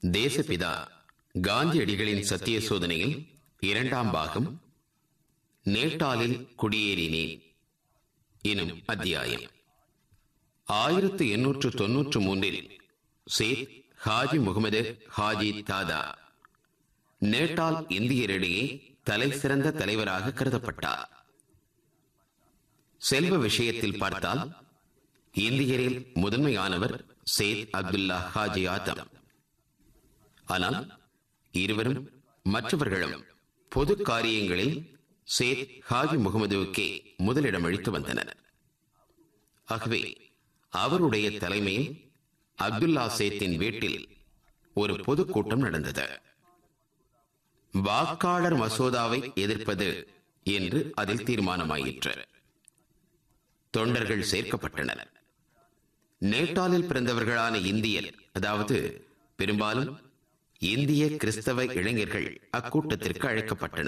தேசபிதா காந்தியடிகளின் சத்திய சோதனையில் இரண்டாம் பாகம் நேட்டாலில் குடியேறினேன் எனும் அத்தியாயம் ஆயிரத்து எண்ணூற்று தொன்னூற்று மூன்றில் சேத் ஹாஜி முகமது ஹாஜி தாதா நேட்டால் இந்தியரிடையே தலை சிறந்த தலைவராக கருதப்பட்டார் செல்வ விஷயத்தில் பார்த்தால் இந்தியரில் முதன்மையானவர் சேத் அப்துல்லா ஹாஜி ஆதம் ஆனால் இருவரும் மற்றவர்களும் பொது காரியங்களில் சேத் ஹாஜி முகமதுவுக்கே முதலிடம் அளித்து வந்தனர் ஆகவே அவருடைய தலைமையில் அப்துல்லா சேத்தின் வீட்டில் ஒரு பொதுக்கூட்டம் நடந்தது வாக்காளர் மசோதாவை எதிர்ப்பது என்று அதில் தீர்மானமாயிற்று தொண்டர்கள் சேர்க்கப்பட்டனர் நேட்டாலில் பிறந்தவர்களான இந்தியர் அதாவது பெரும்பாலும் இந்திய கிறிஸ்தவ இளைஞர்கள் அக்கூட்டத்திற்கு அழைக்கப்பட்டனர்